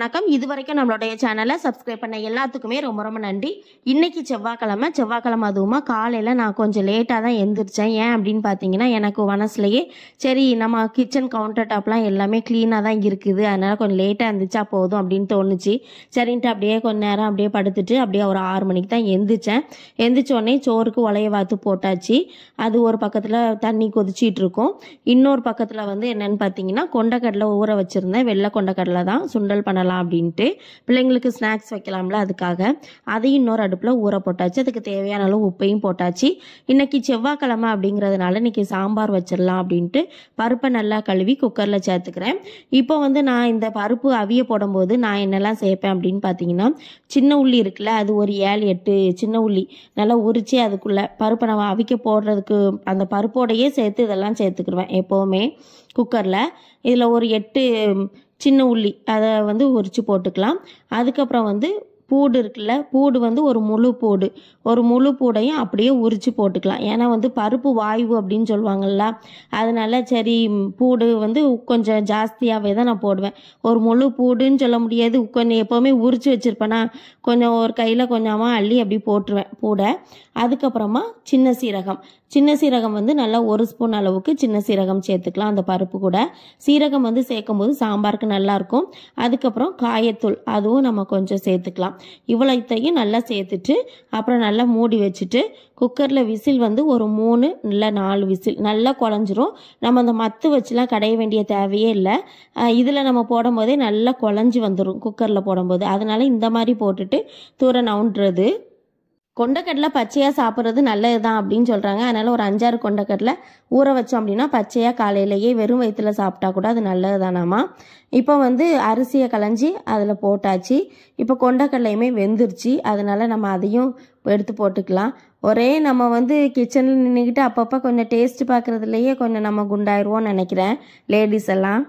வணக்கம் இது வரைக்கும் நம்மளுடைய சேனலை சப்ஸ்கிரைப் பண்ண எல்லாத்துக்குமே ரொம்ப ரொம்ப நன்றி இன்னைக்கு செவ்வாய்க்கிழமை செவ்வாய்க்கிழமை அதுவுமா காலையில் நான் கொஞ்சம் லேட்டாக தான் எந்திரிச்சேன் ஏன் அப்படின்னு பார்த்தீங்கன்னா எனக்கு மனசுலையே சரி நம்ம கிச்சன் கவுண்டர் டாப்லாம் எல்லாமே க்ளீனாக தான் இருக்குது அதனால் கொஞ்சம் லேட்டாக இருந்துச்சா போதும் அப்படின்னு தோணுச்சு சரின்ட்டு அப்படியே கொஞ்ச நேரம் அப்படியே படுத்துட்டு அப்படியே ஒரு ஆறு மணிக்கு தான் எந்திரிச்சேன் எந்திரிச்ச உடனே சோறுக்கு உலைய வாத்து போட்டாச்சு அது ஒரு பக்கத்தில் தண்ணி கொதிச்சிட்டு இருக்கும் இன்னொரு பக்கத்தில் வந்து என்னன்னு பார்த்தீங்கன்னா கொண்டக்கடலை ஊற வச்சுருந்தேன் வெள்ளை கொண்டக்கடலை தான் சுண்டல் பண்ணலாம் அப்படின்ட்டு பிள்ளைங்களுக்கு ஸ்நாக்ஸ் வைக்கலாம்ல அதுக்காக அதையும் இன்னொரு அடுப்பில் ஊற போட்டாச்சு அதுக்கு தேவையான அளவு உப்பையும் போட்டாச்சு இன்னைக்கு செவ்வாய்க்கிழமை அப்படிங்கிறதுனால இன்னைக்கு சாம்பார் வச்சிடலாம் அப்படின்ட்டு பருப்பை நல்லா கழுவி குக்கரில் சேர்த்துக்கிறேன் இப்போ வந்து நான் இந்த பருப்பு அவிய போடும்போது நான் என்னெல்லாம் சேர்ப்பேன் அப்படின்னு பார்த்தீங்கன்னா சின்ன உள்ளி இருக்குல்ல அது ஒரு ஏழு எட்டு சின்ன உள்ளி நல்லா உரிச்சு அதுக்குள்ளே பருப்பை நம்ம அவிக்க போடுறதுக்கு அந்த பருப்போடையே சேர்த்து இதெல்லாம் சேர்த்துக்கிடுவேன் எப்போவுமே குக்கரில் இதில் ஒரு எட்டு சின்ன உள்ளி அதை வந்து உரித்து போட்டுக்கலாம் அதுக்கப்புறம் வந்து பூடு இருக்குல்ல பூடு வந்து ஒரு முழு பூடு ஒரு முழு பூடையும் அப்படியே உரித்து போட்டுக்கலாம் ஏன்னா வந்து பருப்பு வாய்வு அப்படின்னு சொல்லுவாங்கள்ல அதனால சரி ம், பூடு வந்து கொஞ்சம் ஜாஸ்தியாகவே தான் நான் போடுவேன் ஒரு முழு பூடுன்னு சொல்ல முடியாது கொஞ்சம் எப்போவுமே உரித்து வச்சுருப்பேனா கொஞ்சம் ஒரு கையில் கொஞ்சமாக அள்ளி அப்படி போட்டுருவேன் பூடை அதுக்கப்புறமா சின்ன சீரகம் சின்ன சீரகம் வந்து நல்லா ஒரு ஸ்பூன் அளவுக்கு சின்ன சீரகம் சேர்த்துக்கலாம் அந்த பருப்பு கூட சீரகம் வந்து சேர்க்கும் போது சாம்பாருக்கு நல்லா இருக்கும் அதுக்கப்புறம் காயத்தூள் அதுவும் நம்ம கொஞ்சம் சேர்த்துக்கலாம் இவ்வளோத்தையும் நல்லா சேர்த்துட்டு அப்புறம் நல்லா மூடி வச்சுட்டு குக்கரில் விசில் வந்து ஒரு மூணு இல்லை நாலு விசில் நல்லா குழஞ்சிரும் நம்ம அந்த மத்து வச்சுலாம் கடைய வேண்டிய தேவையே இல்லை இதில் நம்ம போடும்போதே நல்லா குழஞ்சி வந்துடும் குக்கரில் போடும்போது அதனால இந்த மாதிரி போட்டுட்டு தூர நவுண்டுறது கொண்டக்கடலை பச்சையாக சாப்பிட்றது நல்லது தான் அப்படின்னு சொல்கிறாங்க அதனால் ஒரு அஞ்சாறு கொண்டக்கடலை ஊற வச்சோம் அப்படின்னா பச்சையாக காலையிலேயே வெறும் வயிற்றுல சாப்பிட்டா கூட அது நல்லது தானாமா இப்போ வந்து அரிசியை களைஞ்சி அதில் போட்டாச்சு இப்போ கொண்டக்கடலையுமே வெந்துருச்சு அதனால நம்ம அதையும் எடுத்து போட்டுக்கலாம் ஒரே நம்ம வந்து கிச்சனில் நின்றுக்கிட்டு அப்பப்போ கொஞ்சம் டேஸ்ட் பார்க்குறதுலையே கொஞ்சம் நம்ம குண்டாயிருவோம்னு நினைக்கிறேன் லேடிஸ் எல்லாம்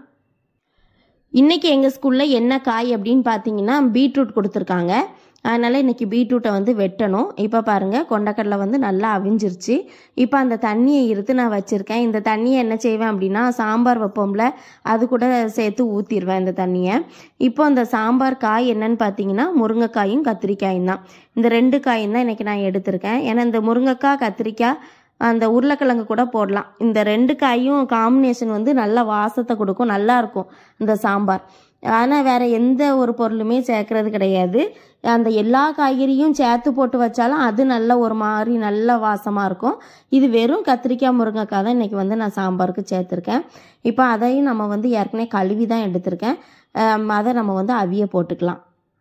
இன்னைக்கு எங்கள் ஸ்கூலில் என்ன காய் அப்படின்னு பார்த்தீங்கன்னா பீட்ரூட் கொடுத்துருக்காங்க அதனால் இன்னைக்கு பீட்ரூட்டை வந்து வெட்டணும் இப்போ பாருங்கள் கொண்டக்கடலை வந்து நல்லா அவிஞ்சிருச்சு இப்போ அந்த தண்ணியை இருத்து நான் வச்சுருக்கேன் இந்த தண்ணியை என்ன செய்வேன் அப்படின்னா சாம்பார் வைப்போம்ல அது கூட சேர்த்து ஊற்றிடுவேன் இந்த தண்ணியை இப்போ அந்த சாம்பார் காய் என்னன்னு பார்த்தீங்கன்னா முருங்கைக்காயும் கத்திரிக்காயும் தான் இந்த ரெண்டு காயும் தான் இன்னைக்கு நான் எடுத்திருக்கேன் ஏன்னா இந்த முருங்கைக்காய் கத்திரிக்காய் அந்த உருளைக்கிழங்கு கூட போடலாம் இந்த ரெண்டு காயும் காம்பினேஷன் வந்து நல்ல வாசத்தை கொடுக்கும் நல்லா இருக்கும் இந்த சாம்பார் ஆனால் வேற எந்த ஒரு பொருளுமே சேர்க்கறது கிடையாது அந்த எல்லா காய்கறியும் சேர்த்து போட்டு வச்சாலும் அது நல்ல ஒரு மாதிரி நல்ல வாசமாக இருக்கும் இது வெறும் கத்திரிக்காய் முருங்கைக்காய் தான் இன்றைக்கி வந்து நான் சாம்பாருக்கு சேர்த்துருக்கேன் இப்போ அதையும் நம்ம வந்து ஏற்கனவே கழுவி தான் எடுத்திருக்கேன் அம், அதை நம்ம வந்து அவிய போட்டுக்கலாம்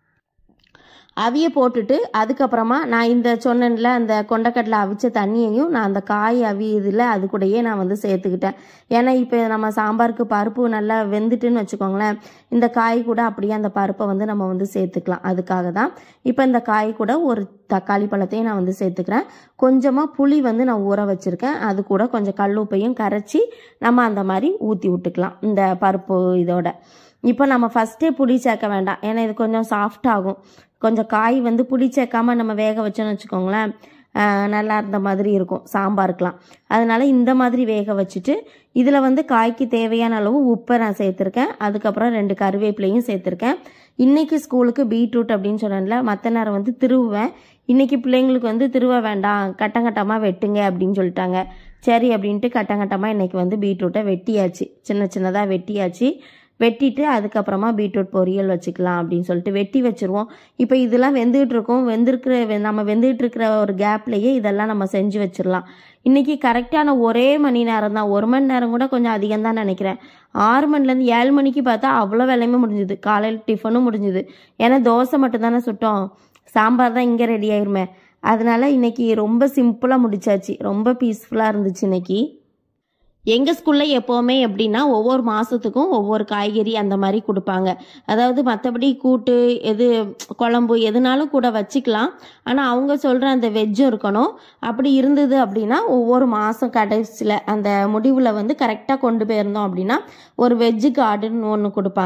அவிய போட்டுட்டு அதுக்கப்புறமா நான் இந்த சொன்னேன்ல அந்த கொண்டக்கடலை அவிச்ச தண்ணியையும் நான் அந்த காய் அவியதில் அது கூடயே நான் வந்து சேர்த்துக்கிட்டேன் ஏன்னா இப்போ நம்ம சாம்பாருக்கு பருப்பு நல்லா வெந்துட்டுன்னு வச்சுக்கோங்களேன் இந்த காய் கூட அப்படியே அந்த பருப்பை வந்து நம்ம வந்து சேர்த்துக்கலாம் அதுக்காக தான் இப்போ இந்த காய் கூட ஒரு தக்காளி பழத்தையும் நான் வந்து சேர்த்துக்கிறேன் கொஞ்சமாக புளி வந்து நான் ஊற வச்சுருக்கேன் அது கூட கொஞ்சம் கல்லுப்பையும் கரைச்சி நம்ம அந்த மாதிரி ஊற்றி விட்டுக்கலாம் இந்த பருப்பு இதோட இப்போ நம்ம ஃபஸ்ட்டே புளி சேர்க்க வேண்டாம் ஏன்னா இது கொஞ்சம் சாஃப்ட் ஆகும் கொஞ்சம் காய் வந்து புளி சேர்க்காம நம்ம வேக வச்சோன்னு வச்சுக்கோங்களேன் ஆஹ் நல்லா இருந்த மாதிரி இருக்கும் சாம்பாருக்கெலாம் அதனால இந்த மாதிரி வேக வச்சுட்டு இதில் வந்து காய்க்கு தேவையான அளவு உப்பை நான் சேர்த்துருக்கேன் அதுக்கப்புறம் ரெண்டு கருவேப்பிலையும் சேர்த்துருக்கேன் இன்னைக்கு ஸ்கூலுக்கு பீட்ரூட் அப்படின்னு சொன்னேன்ல மற்ற நேரம் வந்து திருவுவேன் இன்னைக்கு பிள்ளைங்களுக்கு வந்து திருவ வேண்டாம் கட்டங்கட்டமாக வெட்டுங்க அப்படின்னு சொல்லிட்டாங்க சரி அப்படின்ட்டு கட்டங்கட்டமாக இன்னைக்கு வந்து பீட்ரூட்டை வெட்டியாச்சு சின்ன சின்னதாக வெட்டியாச்சு வெட்டிட்டு அதுக்கப்புறமா பீட்ரூட் பொரியல் வச்சுக்கலாம் அப்படின்னு சொல்லிட்டு வெட்டி வச்சுருவோம் இப்போ இதெல்லாம் வெந்துகிட்டு இருக்கும் வெந்திருக்கிற வெ- நம்ம வெந்துகிட்டு இருக்கிற ஒரு கேப்லேயே இதெல்லாம் நம்ம செஞ்சு வச்சிடலாம் இன்னைக்கு கரெக்டான ஒரே மணி நேரம் தான் ஒரு மணி நேரம் கூட கொஞ்சம் அதிகம் தான் நினைக்கிறேன் ஆறு மணிலேருந்து ஏழு மணிக்கு பார்த்தா அவ்வளோ வேலையுமே முடிஞ்சுது காலையில் டிஃபனும் முடிஞ்சுது ஏன்னா தோசை மட்டும் தானே சுட்டோம் சாம்பார் தான் இங்கே ரெடி ஆயிருமே அதனால இன்னைக்கு ரொம்ப சிம்பிளாக முடிச்சாச்சு ரொம்ப பீஸ்ஃபுல்லாக இருந்துச்சு இன்னைக்கு எங்கள் ஸ்கூலில் எப்போவுமே எப்படின்னா ஒவ்வொரு மாதத்துக்கும் ஒவ்வொரு காய்கறி அந்த மாதிரி கொடுப்பாங்க அதாவது மற்றபடி கூட்டு எது குழம்பு எதுனாலும் கூட வச்சுக்கலாம் ஆனால் அவங்க சொல்கிற அந்த வெஜ்ஜும் இருக்கணும் அப்படி இருந்தது அப்படின்னா ஒவ்வொரு மாதம் கடைசியில் அந்த முடிவில் வந்து கரெக்டாக கொண்டு போயிருந்தோம் அப்படின்னா ஒரு வெஜ்ஜு கார்டுன்னு ஒன்று கொடுப்பாங்க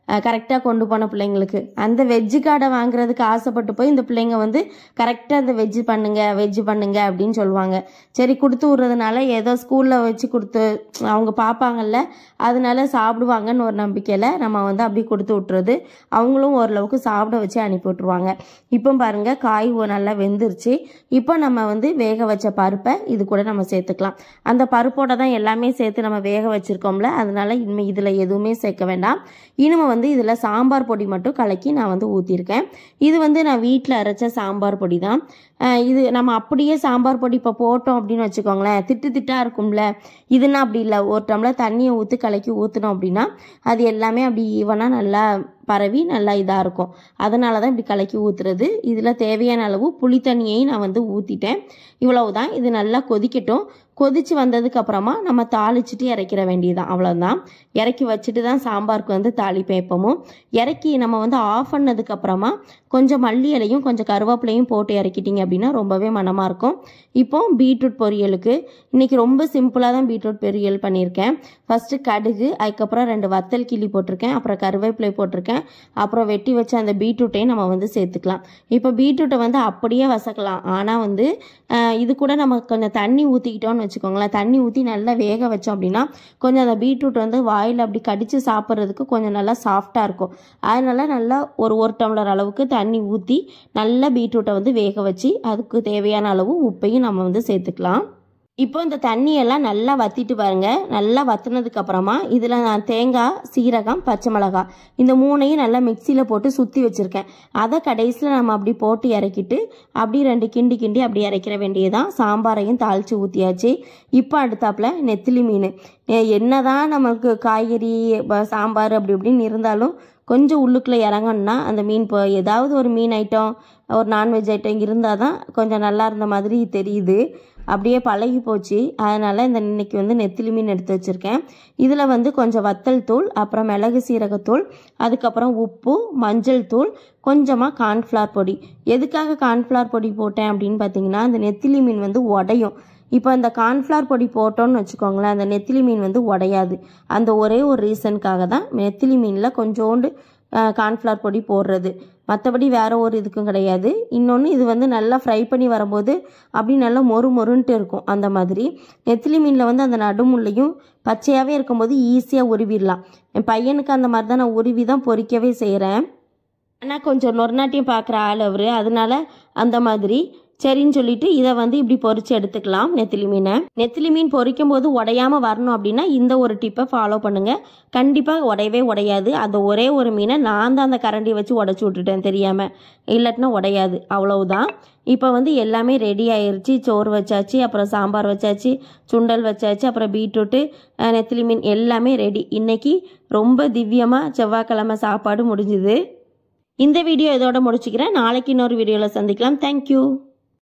கரெக்டாக கொண்டு போன பிள்ளைங்களுக்கு அந்த வெஜ்ஜு கார்டை வாங்குறதுக்கு ஆசைப்பட்டு போய் இந்த பிள்ளைங்க வந்து கரெக்டாக அந்த வெஜ்ஜு பண்ணுங்க வெஜ்ஜு பண்ணுங்க அப்படின்னு சொல்லுவாங்க சரி கொடுத்து விட்றதுனால ஏதோ ஸ்கூலில் வச்சு கொடுத்து அவங்க பார்ப்பாங்கல்ல அதனால சாப்பிடுவாங்கன்னு ஒரு நம்பிக்கையில் நம்ம வந்து அப்படி கொடுத்து விட்டுறது அவங்களும் ஓரளவுக்கு சாப்பிட வச்சு அனுப்பி விட்ருவாங்க இப்போ பாருங்கள் காய் ஒ- நல்லா வெந்துருச்சு இப்போ நம்ம வந்து வேக வச்ச பருப்பை இது கூட நம்ம சேர்த்துக்கலாம் அந்த பருப்போட தான் எல்லாமே சேர்த்து நம்ம வேக வச்சுருக்கோம்ல அதனால இனிமே இதில் எதுவுமே சேர்க்க வேண்டாம் இனிமே வந்து இதில் சாம்பார் பொடி மட்டும் கலக்கி நான் வந்து ஊற்றிருக்கேன் இது வந்து நான் வீட்டில் அரைச்ச சாம்பார் பொடி தான் அஹ் இது நம்ம அப்படியே சாம்பார் பொடி இப்போ போட்டோம் அப்படின்னு வச்சுக்கோங்களேன் திட்டு திட்டாக இருக்கும்ல இதுன்னா அப்படி இல்லை ஒரு டம்ளர் தண்ணியை ஊற்றி கலக்கி ஊற்றினோம் அப்படின்னா அது எல்லாமே அப்படி ஈவனாக நல்லா பரவி நல்லா இதாக இருக்கும் அதனால தான் இப்படி கலக்கி ஊற்றுறது இதில் தேவையான அளவு புளி தண்ணியையும் நான் வந்து ஊற்றிட்டேன் இவ்வளவு தான் இது நல்லா கொதிக்கட்டும் கொதிச்சு வந்ததுக்கு அப்புறமா நம்ம தாளிச்சிட்டு இறக்கிற வேண்டியதுதான் அவ்வளோதான் இறக்கி வச்சுட்டு தான் சாம்பாருக்கு வந்து தாளிப்பேன் எப்பவும் இறக்கி நம்ம வந்து ஆஃப் பண்ணதுக்கு அப்புறமா கொஞ்சம் மல்லி இலையும் கொஞ்சம் கருவேப்பிலையும் போட்டு இறக்கிட்டீங்க அப்படின்னா ரொம்பவே மனமாக இருக்கும் இப்போ பீட்ரூட் பொரியலுக்கு இன்னைக்கு ரொம்ப சிம்பிளாக தான் பீட்ரூட் பொரியல் பண்ணியிருக்கேன் ஃபஸ்ட்டு கடுகு அதுக்கப்புறம் ரெண்டு வத்தல் கிள்ளி போட்டிருக்கேன் அப்புறம் கருவேப்பிலை போட்டிருக்கேன் அப்புறம் வெட்டி வச்ச அந்த பீட்ரூட்டையும் நம்ம வந்து சேர்த்துக்கலாம் இப்போ பீட்ரூட்டை வந்து அப்படியே வசக்கலாம் ஆனால் வந்து ஆஹ், இது கூட நம்ம கொஞ்சம் தண்ணி ஊற்றிக்கிட்டோம்னு வச்சுக்கோங்களேன் தண்ணி ஊற்றி நல்லா வேக வச்சோம் அப்படின்னா கொஞ்சம் அந்த பீட்ரூட் வந்து வாயில் அப்படி கடித்து சாப்பிட்றதுக்கு கொஞ்சம் நல்லா சாஃப்டாக இருக்கும் அதனால நல்லா ஒரு ஒரு டம்ளர் அளவுக்கு தண்ணி ஊற்றி நல்லா பீட்ரூட்டை வந்து வேக வச்சு அதுக்கு தேவையான அளவு உப்பையும் நம்ம வந்து சேர்த்துக்கலாம் இப்போ இந்த தண்ணியெல்லாம் நல்லா வத்திட்டு பாருங்க நல்லா வத்துனதுக்கு அப்புறமா இதில் நான் தேங்காய் சீரகம் பச்சை மிளகாய் இந்த மூணையும் நல்லா மிக்சியில் போட்டு சுற்றி வச்சுருக்கேன் அதை கடைசியில் நம்ம அப்படி போட்டு இறக்கிட்டு அப்படி ரெண்டு கிண்டி கிண்டி அப்படி இறக்கிற வேண்டியதுதான் சாம்பாரையும் தாளித்து ஊற்றியாச்சு இப்போ அடுத்தாப்புல நெத்திலி மீன் எ- என்னதான் நமக்கு காய்கறி ப- சாம்பார் அப்படி இப்படின்னு இருந்தாலும் கொஞ்சம் உள்ளுக்குள்ளே இறங்கணும்னா அந்த மீன் இப்போ ஏதாவது ஒரு மீன் ஐட்டம் ஒரு நான்வெஜ் ஐட்டம் இருந்தால் தான் கொஞ்சம் நல்லா இருந்த மாதிரி தெரியுது அப்படியே பழகி போச்சு அதனால் இந்த இன்னைக்கு வந்து நெத்திலி மீன் எடுத்து வச்சுருக்கேன் இதில் வந்து கொஞ்சம் வத்தல் தூள் அப்புறம் மிளகு சீரகத்தூள் அதுக்கப்புறம் உப்பு மஞ்சள் தூள் கொஞ்சமாக கார்ன்ஃப்ளவர் பொடி எதுக்காக கார்ன்ஃப்ளவர் பொடி போட்டேன் அப்படின்னு பார்த்தீங்கன்னா அந்த நெத்திலி மீன் வந்து உடையும் இப்போ அந்த கார்ன்ஃப்ளவர் பொடி போட்டோன்னு வச்சுக்கோங்களேன் அந்த நெத்திலி மீன் வந்து உடையாது அந்த ஒரே ஒரு ரீசனுக்காக தான் நெத்திலி மீனில் கொஞ்சோண்டு கார்ன்ஃப்ளவர் பொடி போடுறது மற்றபடி வேற ஒரு இதுக்கும் கிடையாது இன்னொன்று இது வந்து நல்லா ஃப்ரை பண்ணி வரும்போது அப்படி நல்லா மொறு மொறுன்ட்டு இருக்கும் அந்த மாதிரி நெத்திலி மீனில் வந்து அந்த நடுமுள்ளையும் பச்சையாகவே இருக்கும்போது ஈஸியாக உருவிடலாம் என் பையனுக்கு அந்த மாதிரி தான் நான் உருவி தான் பொரிக்கவே செய்கிறேன் ஆனால் கொஞ்சம் நொறுநாட்டியம் பார்க்குற ஆள் அவர் அதனால அந்த மாதிரி சரின்னு சொல்லிட்டு இதை வந்து இப்படி பொரிச்சு எடுத்துக்கலாம் நெத்திலி மீனை நெத்திலி மீன் பொரிக்கும் போது உடையாம வரணும் அப்படின்னா இந்த ஒரு டிப்பை ஃபாலோ பண்ணுங்க கண்டிப்பாக உடையவே உடையாது அந்த ஒரே ஒரு மீனை நான் தான் அந்த கரண்டி வச்சு உடச்சி விட்டுட்டேன் தெரியாம இல்லாட்டினா உடையாது அவ்வளவுதான் இப்போ வந்து எல்லாமே ரெடி ஆயிருச்சு சோறு வச்சாச்சு அப்புறம் சாம்பார் வச்சாச்சு சுண்டல் வச்சாச்சு அப்புறம் பீட்ரூட்டு அஹ், நெத்திலி மீன் எல்லாமே ரெடி இன்னைக்கு ரொம்ப திவ்யமாக செவ்வாய்க்கிழமை சாப்பாடு முடிஞ்சுது இந்த வீடியோ இதோட முடிச்சுக்கிறேன் நாளைக்கு இன்னொரு வீடியோவில் சந்திக்கலாம் தேங்க்யூ